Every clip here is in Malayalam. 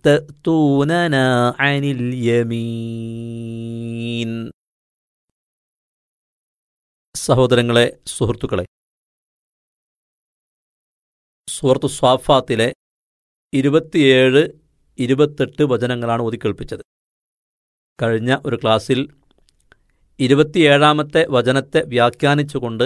تأتوننا عن اليمين സഹോദരങ്ങളെ സുഹൃത്തുക്കളെ സുഹൃത്തു സ്വാഫാത്തിലെ ഇരുപത്തിയേഴ് ഇരുപത്തെട്ട് വചനങ്ങളാണ് ഓതിക്കേൾപ്പിച്ചത് കഴിഞ്ഞ ഒരു ക്ലാസ്സിൽ ഇരുപത്തിയേഴാമത്തെ വചനത്തെ വ്യാഖ്യാനിച്ചുകൊണ്ട്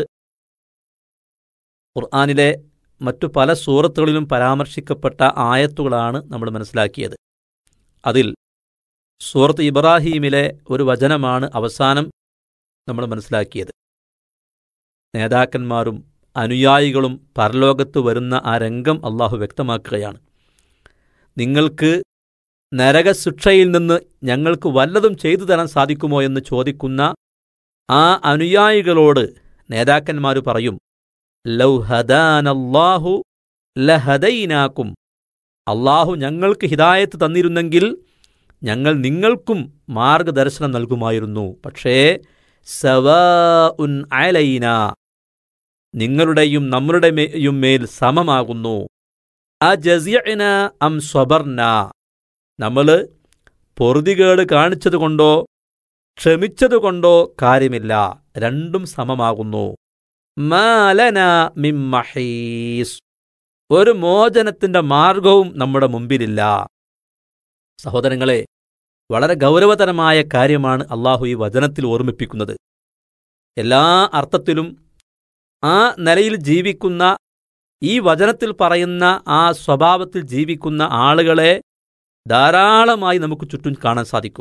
ഖുർആാനിലെ മറ്റു പല സൂറത്തുകളിലും പരാമർശിക്കപ്പെട്ട ആയത്തുകളാണ് നമ്മൾ മനസ്സിലാക്കിയത് അതിൽ സൂറത്ത് ഇബ്രാഹീമിലെ ഒരു വചനമാണ് അവസാനം നമ്മൾ മനസ്സിലാക്കിയത് നേതാക്കന്മാരും അനുയായികളും പരലോകത്ത് വരുന്ന ആ രംഗം അള്ളാഹു വ്യക്തമാക്കുകയാണ് നിങ്ങൾക്ക് നരകശിക്ഷയിൽ നിന്ന് ഞങ്ങൾക്ക് വല്ലതും ചെയ്തു തരാൻ സാധിക്കുമോ എന്ന് ചോദിക്കുന്ന ആ അനുയായികളോട് നേതാക്കന്മാർ പറയും ലൗ ഹദാനല്ലാഹു ലഹദൈനാക്കും അള്ളാഹു ഞങ്ങൾക്ക് ഹിദായത്ത് തന്നിരുന്നെങ്കിൽ ഞങ്ങൾ നിങ്ങൾക്കും മാർഗദർശനം നൽകുമായിരുന്നു പക്ഷേ സവാ ഉൻ അലൈന നിങ്ങളുടെയും നമ്മുടെയും മേൽ സമമാകുന്നു അജസിഅന അം സ്വബർന നമ്മൾ പൊറുതികേട് കാണിച്ചതുകൊണ്ടോ ക്ഷമിച്ചതുകൊണ്ടോ കാര്യമില്ല രണ്ടും സമമാകുന്നു മാലന മിമ്മഹീസ് ഒരു മോചനത്തിന്റെ മാർഗവും നമ്മുടെ മുമ്പിലില്ല സഹോദരങ്ങളെ വളരെ ഗൗരവതരമായ കാര്യമാണ് അള്ളാഹു ഈ വചനത്തിൽ ഓർമ്മിപ്പിക്കുന്നത് എല്ലാ അർത്ഥത്തിലും ആ നിലയിൽ ജീവിക്കുന്ന ഈ വചനത്തിൽ പറയുന്ന ആ സ്വഭാവത്തിൽ ജീവിക്കുന്ന ആളുകളെ ധാരാളമായി നമുക്ക് ചുറ്റും കാണാൻ സാധിക്കും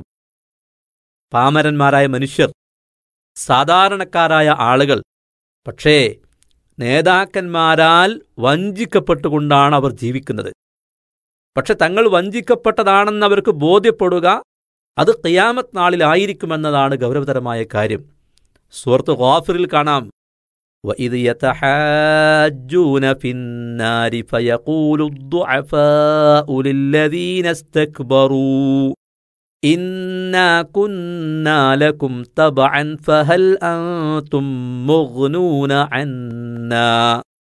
പാമരന്മാരായ മനുഷ്യർ സാധാരണക്കാരായ ആളുകൾ പക്ഷേ നേതാക്കന്മാരാൽ വഞ്ചിക്കപ്പെട്ടുകൊണ്ടാണ് അവർ ജീവിക്കുന്നത് പക്ഷെ തങ്ങൾ വഞ്ചിക്കപ്പെട്ടതാണെന്ന് അവർക്ക് ബോധ്യപ്പെടുക അത് ഖിയാമത്ത് നാളിലായിരിക്കുമെന്നതാണ് ഗൗരവതരമായ കാര്യം സുഹൃത്ത് ഗാഫിറിൽ കാണാം وإذ يتحاجون في النار فيقول الضعفاء للذين استكبروا إنا كنا لكم تبعا فهل أنتم مغنون عنا